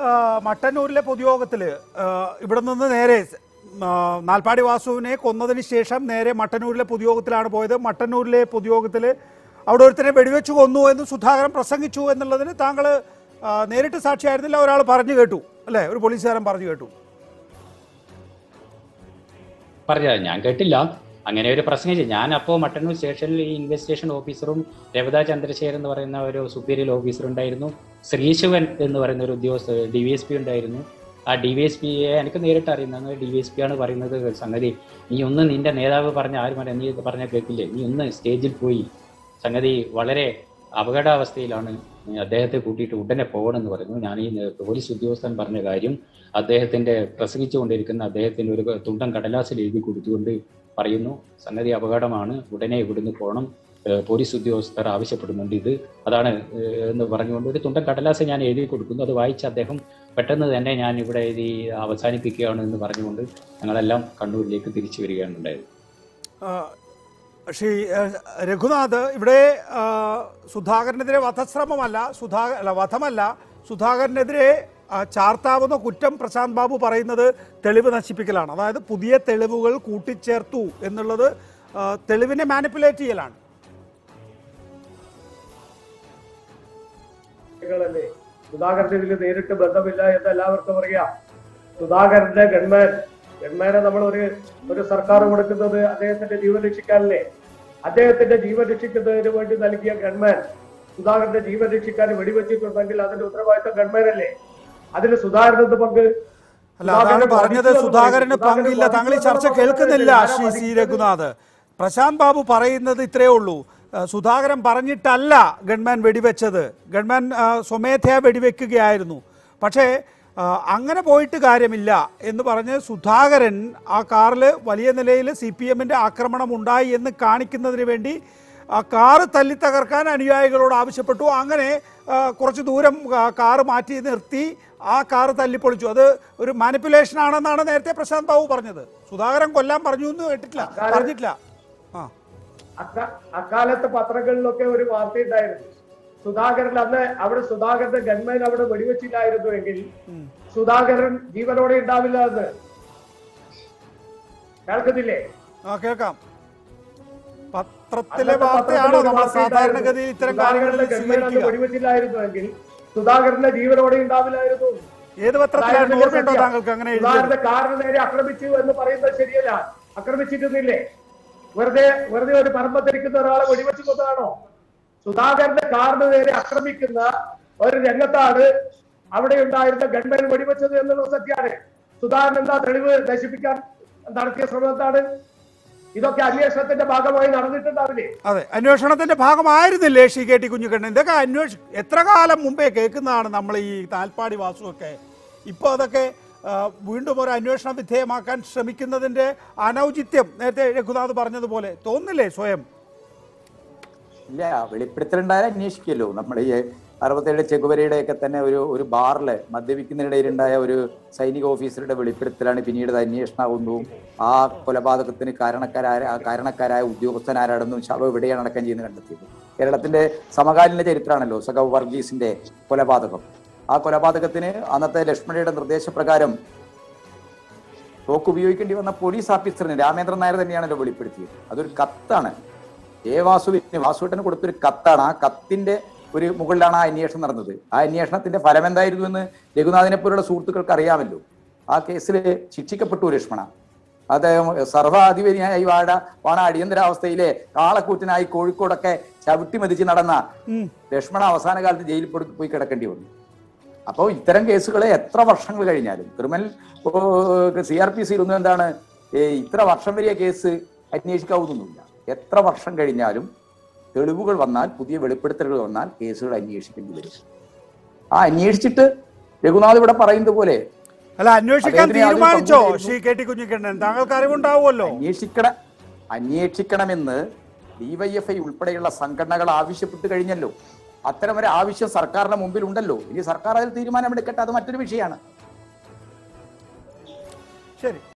ആ, മട്ടന്നൂരിലെ പൊതുയോഗത്തിൽ ഇവിടെ നിന്ന് നേരെ ആ, നാൽപ്പാടി വാസുവിനെ കൊന്നതിന് ശേഷം നേരെ മട്ടന്നൂരിലെ പൊതുയോഗത്തിലാണ് പോയത് മട്ടന്നൂരിലെ പൊതുയോഗത്തിൽ അവിടെ ഒരുത്തനെ വെടിവെച്ച് കൊന്നു എന്ന് സുധാകരൻ പ്രസംഗിച്ചു എന്നുള്ളതിന് താങ്കൾ ആ, നേരിട്ട് സാക്ഷിയായിരുന്നില്ല ഒരാൾ പറഞ്ഞു കേട്ടു അല്ലേ ഒരു പോലീസുകാരൻ പറഞ്ഞു കേട്ടു പറഞ്ഞത് ഞാൻ കേട്ടില്ല അങ്ങനെ ഒരു പ്രസംഗിച്ചു ഞാൻ അപ്പോൾ മട്ടന്നൂർ സ്റ്റേഷനിൽ ഈ ഇൻവെസ്റ്റിഗേഷൻ ഓഫീസറും രവിത ചന്ദ്രശേഖരൻ എന്ന് പറയുന്ന ഒരു സുപ്പീരിയർ ഓഫീസർ ഉണ്ടായിരുന്നു ശ്രീശിവൻ എന്ന് പറയുന്ന ഒരു ഉദ്യോഗസ്ഥ ഡി വി എസ് പി ഉണ്ടായിരുന്നു ആ ഡി വി എസ് പിയെ എനിക്ക് നേരിട്ട് അറിയുന്ന ഡി വി എസ് പി ആണ് പറയുന്നത് സംഗതി നീ ഒന്ന് നിന്റെ നേതാവ് പറഞ്ഞ ആരും പറയാം നീ ഇത് പറഞ്ഞ കേൾക്കില്ലേ നീ ഒന്ന് സ്റ്റേജിൽ പോയി സംഗതി വളരെ അപകടാവസ്ഥയിലാണ് നീ അദ്ദേഹത്തെ കൂട്ടിയിട്ട് ഉടനെ പോകണമെന്ന് പറയുന്നു ഞാൻ ഈ പോലീസ് ഉദ്യോഗസ്ഥൻ പറഞ്ഞ കാര്യം അദ്ദേഹത്തിന്റെ പ്രസംഗിച്ചുകൊണ്ടിരിക്കുന്ന അദ്ദേഹത്തിന്റെ ഒരു തുണ്ടൻ കടലാസിൽ എഴുതി കൊടുത്തുകൊണ്ട് പറയുന്നു സംഗതി അപകടമാണ് ഉടനെ ഇവിടുന്ന് പോകണം ഏഹ് പോലീസ് ഉദ്യോഗസ്ഥർ ആവശ്യപ്പെടുന്നുണ്ട് ഇത് അതാണ് ഏഹ് എന്ന് പറഞ്ഞുകൊണ്ട് ഒരു തുണ്ടൻ കടലാസ് ഞാൻ എഴുതി കൊടുക്കുന്നു അത് വായിച്ച് അദ്ദേഹം പെട്ടെന്ന് തന്നെ ഞാൻ ഇവിടെ ഇത് അവസാനിപ്പിക്കുകയാണ് എന്ന് പറഞ്ഞുകൊണ്ട് ഞങ്ങളെല്ലാം കണ്ണൂരിലേക്ക് തിരിച്ചു വരികയാണ് ഉണ്ടായത് ആ, ശ്രീ ആ, രഘുനാഥ് ഇവിടെ ആ, സുധാകരനെതിരെ വധശ്രമമല്ല സുധാ അല്ല വധമല്ല സുധാകരനെതിരെ ആ, ചാർത്താവുന്ന കുറ്റം പ്രശാന്ത് ബാബു പറയുന്നത് തെളിവ് നശിപ്പിക്കലാണ് അതായത് പുതിയ തെളിവുകൾ കൂട്ടിച്ചേർത്തു എന്നുള്ളത് ആ, തെളിവിനെ മാനിപ്പുലേറ്റ് ചെയ്യലാണ് ല്ലേ സുധാകരന്റെ ഇതിൽ നേരിട്ട് ബന്ധമില്ല എന്ന് എല്ലാവർക്കും അറിയാം സുധാകരന്റെ ഗൺമാൻ ഗൺമാനെ നമ്മൾ ഒരു ഒരു സർക്കാർ കൊടുക്കുന്നത് അദ്ദേഹത്തിന്റെ ജീവൻ രക്ഷിക്കാനല്ലേ അദ്ദേഹത്തിന്റെ ജീവൻ രക്ഷിക്കുന്നതിന് വേണ്ടി നൽകിയ ഗൺമാൻ സുധാകരന്റെ ജീവൻ രക്ഷിക്കാൻ വെടിവെച്ചിട്ടുണ്ടെങ്കിൽ അതിന്റെ ഉത്തരവാദിത്തം ഗൺമാനല്ലേ അതിന് സുധാകരന്റെ പങ്ക് അല്ല അതാണ് പറഞ്ഞത് സുധാകരന് പങ്കില്ല താങ്കൾ ഈ ചർച്ച കേൾക്കുന്നില്ല ശ്രീ സി രഘുനാഥ് പ്രശാന്ത് ബാബു പറയുന്നത് ഇത്രയേ ഉള്ളൂ ആ, സുധാകരൻ പറഞ്ഞിട്ടല്ല ഗൺമാൻ വെടിവെച്ചത് ഗൺമാൻ ആ, സ്വമേധയാ വെടിവെക്കുകയായിരുന്നു പക്ഷേ ആ, അങ്ങനെ പോയിട്ട് കാര്യമില്ല എന്ന് പറഞ്ഞ് സുധാകരൻ ആ കാറിൽ വലിയ നിലയിൽ സി പി എമ്മിൻ്റെ ആക്രമണം ഉണ്ടായി എന്ന് കാണിക്കുന്നതിന് വേണ്ടി ആ കാറ് തല്ലി തകർക്കാൻ അനുയായികളോട് ആവശ്യപ്പെട്ടു അങ്ങനെ ആ, കുറച്ച് ദൂരം ആ, കാറ് മാറ്റി നിർത്തി ആ കാറ് തല്ലിപ്പൊളിച്ചു അത് ഒരു മാനിപ്പുലേഷൻ ആണെന്നാണ് നേരത്തെ പ്രശാന്ത് ബാബു പറഞ്ഞത് സുധാകരൻ കൊല്ലാൻ പറഞ്ഞു എന്ന് കേട്ടിട്ടില്ല പറഞ്ഞിട്ടില്ല ആ അക്ക- അക്കാലത്ത് പത്രങ്ങളിലൊക്കെ ഒരു വാർത്ത ഉണ്ടായിരുന്നു സുധാകരൻ അന്ന് അവിടെ സുധാകരന്റെ ഗൺമാൻ അവിടെ വെടിവെച്ചില്ലായിരുന്നു എങ്കിൽ സുധാകരൻ ജീവനോടെ ഉണ്ടാവില്ല എന്ന് കേൾക്കുന്നില്ലേ ആ കേൾക്കാം പത്രത്തിലെ വാർത്തയാണോ നമ്മൾ സാധാരണഗതിയിൽ ഇത്തരം കാര്യങ്ങളിൽ സുധാകരന്റെ ഗൺമാൻ അന്ന് സ്വീകരിക്കുക വെടിവെച്ചില്ലായിരുന്നുവെങ്കിൽ സുധാകരന്റെ ജീവനോടെ ഉണ്ടാവില്ലായിരുന്നു ഏത് പത്രത്തിലാണ് ഓർമ്മയുണ്ടോ താങ്കൾക്ക് അങ്ങനെ എഴുതിയത് സുധാകരന്റെ കാറിന് നേരെ ആക്രമിച്ചു എന്ന് പറയുന്നത് ശരിയല്ല ആക്രമിച്ചിരുന്നില്ലേ വെറുതെ വെറുതെ ഒരു പറമ്പ് ധരിക്കുന്ന ഒരാളെ വെടിവെച്ച് കൊന്നതാണോ സുധാകരന്റെ കാറിന് നേരെ ആക്രമിക്കുന്ന ഒരു രംഗത്താണ് അവിടെ ഉണ്ടായിരുന്ന ഗൺമാൻ വെടിവെച്ചത് എന്നുള്ളത് സത്യമാണ് സുധാകരൻ എന്താ തെളിവ് നശിപ്പിക്കാൻ നടത്തിയ ശ്രമം എന്താണ് ഇതൊക്കെ അന്വേഷണത്തിന്റെ ഭാഗമായി നടന്നിട്ടുണ്ടാവില്ലേ അതെ അന്വേഷണത്തിന്റെ ഭാഗമായിരുന്നില്ലേ ശ്രീ കെ ടി കുഞ്ഞിക്കണ്ണൻ ഇതൊക്കെ അന്വേഷ എത്ര കാലം മുമ്പേ കേൾക്കുന്നതാണ് നമ്മൾ ഈ താൽപ്പാടി വാസുവൊക്കെ ഇപ്പോൾ അതൊക്കെ ആ, വീണ്ടും ഒരു അന്വേഷണ വിധേയമാക്കാൻ ശ്രമിക്കുന്നതിന്റെ അനൗചിത്യം നേരത്തെ രഘുനാഥ് പറഞ്ഞതുപോലെ തോന്നില്ലേ സ്വയം ഇല്ല വെളിപ്പെടുത്തലുണ്ടായാൽ അന്വേഷിക്കുമല്ലോ നമ്മുടെ ഈ അറുപത്തേഴ് ചെകുവരയുടെ ഒക്കെ തന്നെ ഒരു ഒരു ബാറില് മദ്യപിക്കുന്നതിനിടയിലുണ്ടായ ഒരു സൈനിക ഓഫീസറുടെ വെളിപ്പെടുത്തലാണ് പിന്നീട് അത് അന്വേഷണമാകുന്നു ആ കൊലപാതകത്തിന് കാരണക്കാരായ ആ കാരണക്കാരായ ഉദ്യോഗസ്ഥൻ ആരാണെന്നും ശവം എവിടെയാണ് അടക്കം ചെയ്യുന്നത് കണ്ടെത്തിയത് കേരളത്തിന്റെ സമകാലീന ചരിത്രമാണല്ലോ സഖവ് വർഗീസിന്റെ കൊലപാതകം ആ കൊലപാതകത്തിന് അന്നത്തെ ലക്ഷ്മണയുടെ നിർദ്ദേശപ്രകാരം തോക്ക് ഉപയോഗിക്കേണ്ടി വന്ന പോലീസ് ഓഫീസറിന് രാമേന്ദ്രൻ നായർ തന്നെയാണല്ലോ വെളിപ്പെടുത്തിയത് അതൊരു കത്താണ് എ വാസുവിന് വാസുവേട്ടന് കൊടുത്തൊരു കത്താണ് ആ കത്തിന്റെ ഒരു മുകളിലാണ് ആ അന്വേഷണം നടന്നത് ആ അന്വേഷണത്തിന്റെ ഫലം എന്തായിരുന്നു എന്ന് രഘുനാഥിനെ പോലുള്ള സുഹൃത്തുക്കൾക്ക് അറിയാമല്ലോ ആ കേസിൽ ശിക്ഷിക്കപ്പെട്ടു ലക്ഷ്മണ അദ്ദേഹം സർവാധിപതിയായി വാഴ വാണ അടിയന്തരാവസ്ഥയിലെ കാളക്കൂറ്റനായി കോഴിക്കോടൊക്കെ ചവിട്ടി മതിച്ച് നടന്ന ലക്ഷ്മണ അവസാന കാലത്ത് ജയിലിൽ പോയി- പോയി കിടക്കേണ്ടി വന്നു അപ്പോൾ ഇത്തരം കേസുകളെ എത്ര വർഷങ്ങൾ കഴിഞ്ഞാലും criminal C R P C ഇരുന്നു എന്താണ് ഏ, ഇത്ര വർഷം വരെയ കേസ് അന്വേഷിക്കാവുന്നൊന്നുമില്ല എത്ര വർഷം കഴിഞ്ഞാലും തെളിവുകൾ വന്നാൽ പുതിയ വെളിപ്പെടുത്തലുകൾ വന്നാൽ കേസുകൾ അന്വേഷിക്കേണ്ടി വരും ആ അന്വേഷിച്ചിട്ട് രഘുനാഥ് ഇവിടെ പറയുന്നത് പോലെ അല്ല അന്വേഷിക്കാൻ അദ്ദേഹത്തിന് യാതൊരു തീരുമാനിച്ചോ പങ്കുമില്ലായിരുന്നു. ശ്രീ കെ ടി കുഞ്ഞിക്കണ്ണൻ താങ്കൾക്ക് അറിവുണ്ടാവുമല്ലോ അന്വേഷിക്കണ അന്വേഷിക്കണമെന്ന് ഡിവൈഎഫ്ഐ ഉൾപ്പെടെയുള്ള സംഘടനകൾ ആവശ്യപ്പെട്ട് കഴിഞ്ഞല്ലോ അത്തരം ഒരു ആവശ്യം സർക്കാരിന്റെ മുമ്പിൽ ഉണ്ടല്ലോ ഇനി സർക്കാർ അതിൽ തീരുമാനമെടുക്കട്ടെ അത് മറ്റൊരു വിഷയമാണ് ശരി